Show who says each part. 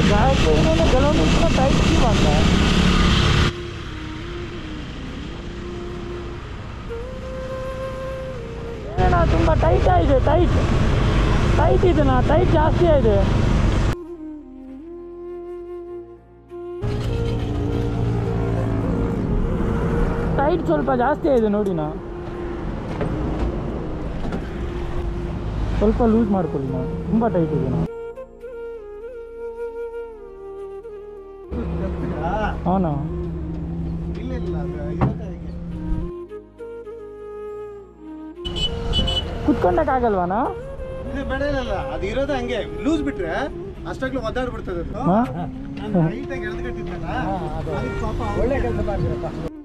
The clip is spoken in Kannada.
Speaker 1: ಜಾಸ್ತಿ ಏನೇನು ಕೆಲವೊಂದು ಟೈಟ್ ಅಂತ ಏನಣ್ಣ ತುಂಬ ಟೈಟ್ ಆಗಿದೆ ಟೈಟ್ ಟೈಟ್ ಇದೆನಾ ಟೈಟ್ ಜಾಸ್ತಿ ಇದೆ ಟೈಟ್ ಸ್ವಲ್ಪ ಜಾಸ್ತಿ ಇದೆ ನೋಡಿನ ಸ್ವಲ್ಪ ಲೂಸ್ ಮಾಡ್ಕೊಳ್ಳಿ ನಾವು ತುಂಬ ಟೈಟ್ ಇದೆ ನಾವು ಅವನು
Speaker 2: ಇಲ್ಲ ಇಲ್ಲ ಅದು ಇರುತ್ತೆ ಅದಕ್ಕೆ.
Speaker 1: ಕುತ್ಕೊಂಡಕ್ಕಾಗಲ್ವಾನಾ
Speaker 2: ಇದು ಬೇಡ ಇಲ್ಲ ಇಲ್ಲ ಅದು ಇರೋದೇ ಹಂಗೆ ಲೂಸ್ ಬಿಟ್ರೆ ಅಷ್ಟಾಗ್ಲೂ ಒದ್ದಾಡ್ಬಿಡ್ತದೆ ಅದು
Speaker 1: ಹಾಂ
Speaker 2: ನಾನು ಟೈಟಾಗಿ ಎಳೆದು ಕಟ್ಟಿದ್ನಲ್ಲ ಅದಕ್ಕೆ ಪಾಪ ಒಳ್ಳೆ ಕೆಲಸ ಮಾಡ್ತೀರಪ್ಪ